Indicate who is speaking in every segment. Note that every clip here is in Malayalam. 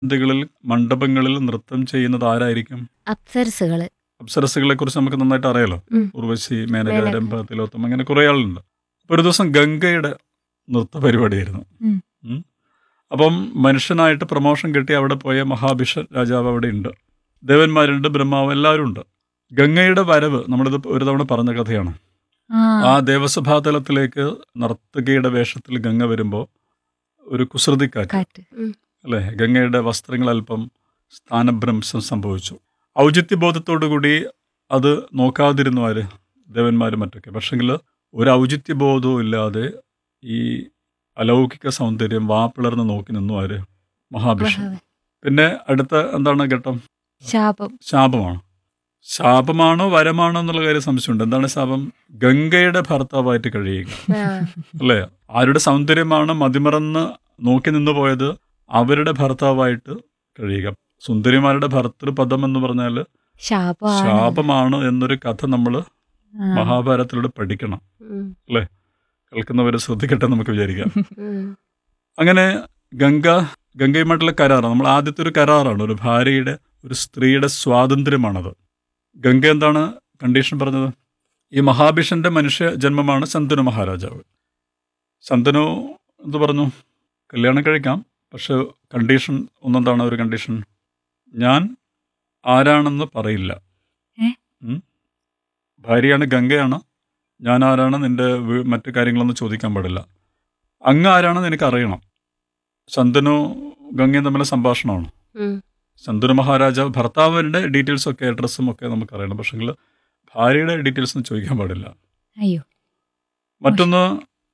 Speaker 1: ന്തുകളിൽ മണ്ഡപങ്ങളിൽ നൃത്തം ചെയ്യുന്നത് ആരായിരിക്കും
Speaker 2: അപ്സരസുകള്
Speaker 1: അപ്സരസുകളെ കുറിച്ച് നമുക്ക് നന്നായിട്ട് അറിയാലോ
Speaker 2: ഉം.
Speaker 1: ഉർവശി മേനക
Speaker 2: മേനക.
Speaker 1: രംഭ തിലോത്തം അങ്ങനെ കുറെ ആളുണ്ട് അപ്പൊ ഒരു ദിവസം ഗംഗയുടെ നൃത്ത പരിപാടിയായിരുന്നു
Speaker 3: ഉം.
Speaker 1: ഉം. അപ്പം മനുഷ്യനായിട്ട് പ്രമോഷൻ കിട്ടി അവിടെ പോയ മഹാഭിഷ രാജാവ് അവിടെ ഉണ്ട് ദേവന്മാരുണ്ട് ബ്രഹ്മാവ് എല്ലാവരും ഉണ്ട് ഗംഗയുടെ വരവ് നമ്മളിത് ഒരു തവണ പറഞ്ഞ കഥയാണ്
Speaker 3: ആ
Speaker 1: ആ ദേവസഭാതലത്തിലേക്ക് നർത്തകിയുടെ വേഷത്തിൽ ഗംഗ വരുമ്പോൾ ഒരു കുസൃതിക്കാറ്റ്
Speaker 3: കാറ്റ്
Speaker 1: അല്ലേ ഗംഗയുടെ വസ്ത്രങ്ങൾ അല്പം സ്ഥാനഭ്രംശം സംഭവിച്ചു ഔചിത്യബോധത്തോടുകൂടി അത് നോക്കാതിരുന്നു ആര് ദേവന്മാരും മറ്റൊക്കെ പക്ഷെങ്കിൽ ഒരു ഔചിത്യബോധവും ഇല്ലാതെ ഈ അലൗകിക സൗന്ദര്യം വാപ്പിളർന്ന് നോക്കി നിന്നു ആര് മഹാഭിഷം
Speaker 2: മഹാവ-
Speaker 1: പിന്നെ അടുത്ത എന്താണ് ഘട്ടം
Speaker 3: ശാപം
Speaker 1: ശാപമാണ് ശാപമാണോ വരമാണോ എന്നുള്ള കാര്യം സംശയമുണ്ട് എന്താണ് ശാപം ഗംഗയുടെ ഭർത്താവായിട്ട് കഴിയുക
Speaker 2: ആ,
Speaker 1: അല്ലേ ആരുടെ സൗന്ദര്യമാണ് മതിമറന്ന് നോക്കി നിന്ന് പോയത് അവരുടെ ഭർത്താവായിട്ട് കഴിയുക സുന്ദരിമാരുടെ ഭർത്തൃപദം എന്ന് പറഞ്ഞാൽ
Speaker 3: ശാപമാണ്
Speaker 1: ശാപമാണ് എന്നൊരു കഥ നമ്മൾ
Speaker 3: ആ.
Speaker 1: മഹാഭാരതത്തിലൂടെ പഠിക്കണം
Speaker 2: ഉം,
Speaker 1: കേൾക്കുന്നവർ ശ്രദ്ധിക്കട്ടെ നമുക്ക് വിചാരിക്കാം
Speaker 2: ഉം.
Speaker 1: അങ്ങനെ ഗംഗ ഗംഗയുമായിട്ടുള്ള കരാറാണ് നമ്മൾ ആദ്യത്തെ ഒരു കരാറാണ് ഒരു ഭാര്യയുടെ ഒരു സ്ത്രീയുടെ സ്വാതന്ത്ര്യമാണത് ഗംഗ എന്താണ് കണ്ടീഷൻ പറഞ്ഞത് ഈ മഹാഭിഷന്റെ മനുഷ്യ ജന്മമാണ് ശന്തനു മഹാരാജാവ് ശന്തനു എന്ത് പറഞ്ഞു കല്യാണം കഴിക്കാം പക്ഷെ കണ്ടീഷൻ ഒന്നെന്താണ് ഒരു കണ്ടീഷൻ ഞാൻ ആരാണെന്ന് പറയില്ല
Speaker 3: ഏ?
Speaker 1: ഉം? ഭാര്യയാണ് ഗംഗയാണ് ഞാൻ ആരാണ് നിന്റെ വീ- മറ്റു കാര്യങ്ങളൊന്നും ചോദിക്കാൻ പാടില്ല അങ്ങ് ആരാണെന്ന് എനിക്ക് അറിയണം ശന്തനു ഗംഗയും തമ്മിലെ സംഭാഷണമാണ്
Speaker 2: ഉം.
Speaker 1: ശന്തനു മഹാരാജാവ് ഭർത്താവിൻ്റെ ഡീറ്റെയിൽസ് ഒക്കെ അഡ്രസ്സും ഒക്കെ നമുക്കറിയണം പക്ഷെങ്കിൽ ഭാര്യയുടെ ഡീറ്റെയിൽസ് ഒന്നും ചോദിക്കാൻ പാടില്ല
Speaker 3: അയ്യോ
Speaker 1: മറ്റൊന്ന്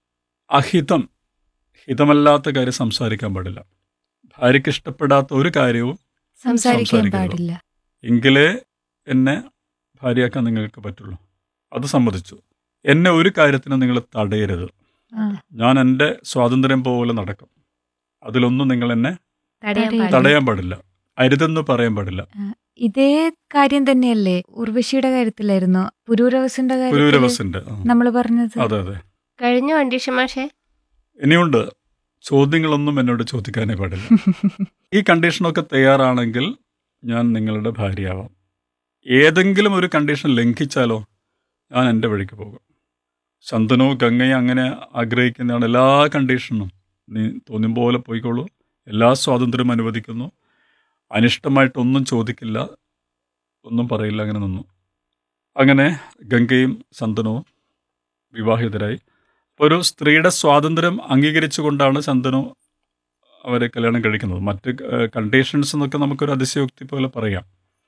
Speaker 1: അഹിതം ഹിതമല്ലാത്ത കാര്യം സംസാരിക്കാൻ പാടില്ല ഭാര്യയ്ക്ക് ഇഷ്ടപ്പെടാത്ത ഒരു കാര്യവും
Speaker 3: സംസാരിക്കാൻ
Speaker 1: സംസാരിക്കരുത്.
Speaker 3: പാടില്ല
Speaker 1: എങ്കിലേ എന്നെ ഭാര്യയാക്കാൻ നിങ്ങൾക്ക് പറ്റുള്ളൂ അത് സമ്മതിച്ചു എന്നെ ഒരു കാര്യത്തിന് നിങ്ങൾ തടയരുത്
Speaker 3: ആ.
Speaker 1: ഞാൻ എൻ്റെ സ്വാതന്ത്ര്യം പോലെ നടക്കും അതിലൊന്നും നിങ്ങൾ എന്നെ
Speaker 2: തടയാൻ
Speaker 3: തടയാൻ
Speaker 2: പാടില്ല.
Speaker 1: തടയാൻ പാടില്ല അരുതെന്ന് പറയാൻ പാടില്ല
Speaker 3: ഇതേ കാര്യം തന്നെയല്ലേ ഉർവശിയുടെ കാര്യത്തിലായിരുന്നോ പുരൂരവസിന്റെ കാര്യത്തിൽ
Speaker 1: പുരൂരവസിന്റെ ആ.
Speaker 3: നമ്മൾ പറഞ്ഞത്
Speaker 1: അതെ അതെ
Speaker 2: കഴിഞ്ഞ കണ്ടീഷൻ മാഷേ
Speaker 1: ഇനിയുണ്ട് ചോദ്യങ്ങളൊന്നും എന്നോട് ചോദിക്കാനേ പാടില്ല ഈ കണ്ടീഷനൊക്കെ തയ്യാറാണെങ്കിൽ ഞാൻ നിങ്ങളുടെ ഭാര്യയാവാം ഏതെങ്കിലും ഒരു കണ്ടീഷൻ ലംഘിച്ചാലോ ഞാൻ എൻ്റെ വഴിക്ക് പോകും ശന്തനോ ഗംഗയോ അങ്ങനെ ആഗ്രഹിക്കുന്നതാണ് എല്ലാ കണ്ടീഷനും നീ തോന്നും പോലെ പോയിക്കോളൂ എല്ലാ സ്വാതന്ത്ര്യവും അനുവദിക്കുന്നു അനിഷ്ടമായിട്ടൊന്നും ചോദിക്കില്ല ഒന്നും പറയില്ല അങ്ങനെ നിന്നു അങ്ങനെ ഗംഗയും ശന്തനുവും വിവാഹിതരായി ഒരു സ്ത്രീയുടെ സ്വാതന്ത്ര്യം അംഗീകരിച്ചുകൊണ്ടാണ് ശന്തനു അവരെ കല്യാണം കഴിക്കുന്നത് മറ്റ് കണ്ടീഷൻസ് എന്നൊക്കെ നമുക്കൊരു അതിശയോക്തി പോലെ പറയാം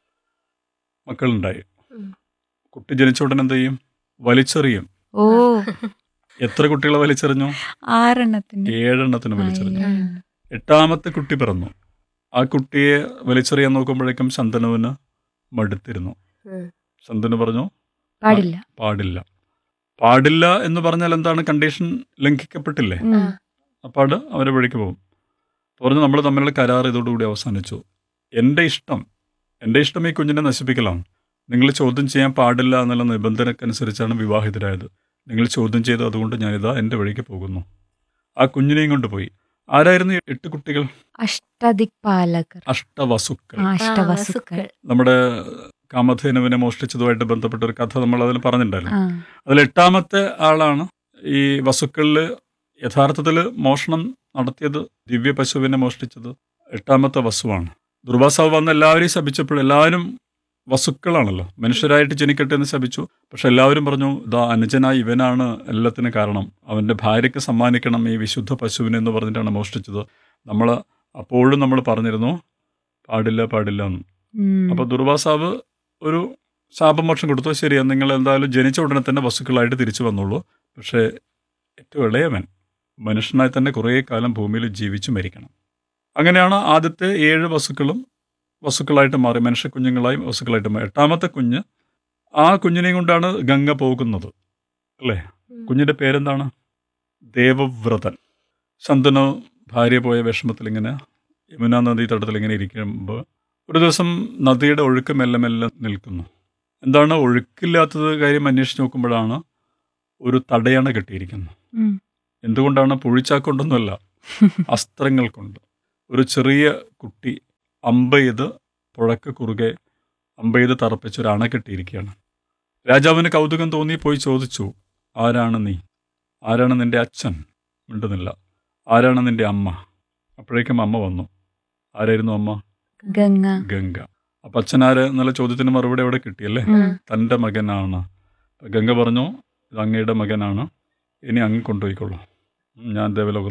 Speaker 1: മക്കളുണ്ടായി
Speaker 2: ഉം.
Speaker 1: കുട്ടി ജനിച്ച ഉടനെ എന്ത് ചെയ്യും വലിച്ചെറിയും
Speaker 3: ഓ
Speaker 1: എത്ര കുട്ടികളെ വലിച്ചെറിഞ്ഞു
Speaker 3: ആറെണ്ണത്തിന്
Speaker 1: ഏഴെണ്ണത്തിന് വലിച്ചെറിഞ്ഞു
Speaker 3: അയ്യോ.
Speaker 1: എട്ടാമത്തെ കുട്ടി പിറന്നു ആ കുട്ടിയെ വലിച്ചെറിയാൻ നോക്കുമ്പോഴേക്കും ശന്തനുവിന് മടുത്തിരുന്നു
Speaker 2: ഉം.
Speaker 1: ശന്തനു പറഞ്ഞു
Speaker 3: പാടില്ല
Speaker 1: പാടില്ല പാടില്ല എന്ന് പറഞ്ഞാൽ എന്താണ് കണ്ടീഷൻ ലംഘിക്കപ്പെട്ടില്ലേ
Speaker 3: ഉം.
Speaker 1: അപ്പാട് അവരെ വഴിക്ക് പോകും പറഞ്ഞു നമ്മൾ തമ്മിലുള്ള കരാർ ഇതോടുകൂടി അവസാനിച്ചു എൻ്റെ ഇഷ്ടം എൻ്റെ ഇഷ്ടം ഈ കുഞ്ഞിനെ നശിപ്പിക്കലാണ് നിങ്ങൾ ചോദ്യം ചെയ്യാൻ പാടില്ല എന്നുള്ള നിബന്ധനക്കനുസരിച്ചാണ് വിവാഹിതരായത് നിങ്ങൾ ചോദ്യം ചെയ്ത് അതുകൊണ്ട് ഞാനിതാ എൻ്റെ വഴിക്ക് പോകുന്നു ആ കുഞ്ഞിനെയും കൊണ്ട് പോയി ആരായിരുന്നു ഈ എട്ട് കുട്ടികൾ
Speaker 3: അഷ്ടദിക്പാലകർ
Speaker 1: അഷ്ടവസുക്കൾ
Speaker 3: ആ,
Speaker 2: ആ,
Speaker 3: അഷ്ടവസുക്കൾ
Speaker 2: വസുക്കൾ.
Speaker 1: നമ്മുടെ കാമധേനുവിനെ മോഷ്ടിച്ചതുമായിട്ട് ബന്ധപ്പെട്ട ഒരു കഥ നമ്മൾ അതിൽ പറഞ്ഞിട്ടുണ്ടായിരുന്നു
Speaker 3: ആ
Speaker 1: അതിൽ എട്ടാമത്തെ ആളാണ് ഈ വസുക്കളിൽ യഥാർത്ഥത്തിൽ മോഷണം നടത്തിയത് ദിവ്യ പശുവിനെ മോഷ്ടിച്ചത് എട്ടാമത്തെ വസുവാണ് ദുർവാസാവ് വന്ന് എല്ലാവരെയും ശപിച്ചപ്പോൾ എല്ലാവരും വസുക്കളാണല്ലോ മനുഷ്യരായിട്ട് ജനിക്കട്ടെ എന്ന് ശപിച്ചു പക്ഷെ എല്ലാവരും പറഞ്ഞു ഇതാ അനുജനായി ഇവനാണ് എല്ലാത്തിനും കാരണം അവൻ്റെ ഭാര്യയ്ക്ക് സമ്മാനിക്കണം ഈ വിശുദ്ധ പശുവിനെ എന്ന് പറഞ്ഞിട്ടാണ് മോഷ്ടിച്ചത് നമ്മൾ അപ്പോഴും നമ്മൾ പറഞ്ഞിരുന്നു പാടില്ല പാടില്ല എന്ന്
Speaker 3: ഉം.
Speaker 1: അപ്പോൾ ദുർവാസാവ് ഒരു ശാപമോക്ഷം കൊടുത്തു ശരിയാ നിങ്ങൾ എന്തായാലും ജനിച്ച ഉടനെ തന്നെ വസ്തുക്കളായിട്ട് തിരിച്ചു വന്നുള്ളൂ പക്ഷേ ഏറ്റവും ഇളയവൻ മനുഷ്യനായി തന്നെ കുറേ കാലം ഭൂമിയിൽ ജീവിച്ചു മരിക്കണം അങ്ങനെയാണ് ആദ്യത്തെ ഏഴ് വസ്തുക്കളും വസ്തുക്കളായിട്ട് മാറി മനുഷ്യ കുഞ്ഞുങ്ങളായി വസ്തുക്കളായിട്ട് മാറി എട്ടാമത്തെ കുഞ്ഞ് ആ കുഞ്ഞിനെയും കൊണ്ടാണ് ഗംഗ പോകുന്നത് അല്ലേ
Speaker 2: ഉം.
Speaker 1: കുഞ്ഞിൻ്റെ പേരെന്താണ് ദേവവ്രതൻ ശന്തനു ഭാര്യ പോയ വിഷമത്തിൽ ഇങ്ങനെ യമുന നദീ തടത്തിൽ ഇങ്ങനെ ഇരിക്കുമ്പോൾ ഒരു ദിവസം നദിയുടെ ഒഴുക്ക് മെല്ലെ മെല്ലെ നിൽക്കുന്നു എന്താണ് ഒഴുക്കില്ലാത്തത് കാര്യം അന്വേഷിച്ച് നോക്കുമ്പോഴാണ് ഒരു തടയണ കെട്ടിയിരിക്കുന്നത്
Speaker 3: ഉം.
Speaker 1: എന്തുകൊണ്ടാണ് പുഴിച്ചാക്കൊണ്ടൊന്നുമല്ല അസ്ത്രങ്ങൾ കൊണ്ട് ഒരു ചെറിയ കുട്ടി അമ്പെയ്ത് പുഴക്ക് കുറുകെ അമ്പെയ്ത് തറപ്പിച്ച് ഒരു അണ കെട്ടിയിരിക്കുകയാണ് രാജാവിന് കൗതുകം തോന്നി പോയി ചോദിച്ചു ആരാണ് നീ ആരാണ് നിന്റെ അച്ഛൻ മിണ്ടുന്നില്ല ആരാണ് നിന്റെ അമ്മ അപ്പോഴേക്കും അമ്മ വന്നു ആരായിരുന്നു അമ്മ
Speaker 3: ഗംഗ
Speaker 1: ഗംഗ അപ്പൊ അച്ഛൻ ആര് എന്നുള്ള ചോദ്യത്തിന് മറുപടി അവിടെ കിട്ടിയല്ലേ
Speaker 3: ഉം.
Speaker 1: തൻ്റെ മകനാണ് ഗംഗ പറഞ്ഞു ഇത് അങ്ങയുടെ മകനാണ് ഇനി അങ്ങ് കൊണ്ടുപോയിക്കൊള്ളൂ ഞാൻ ദേവലോകത്ത്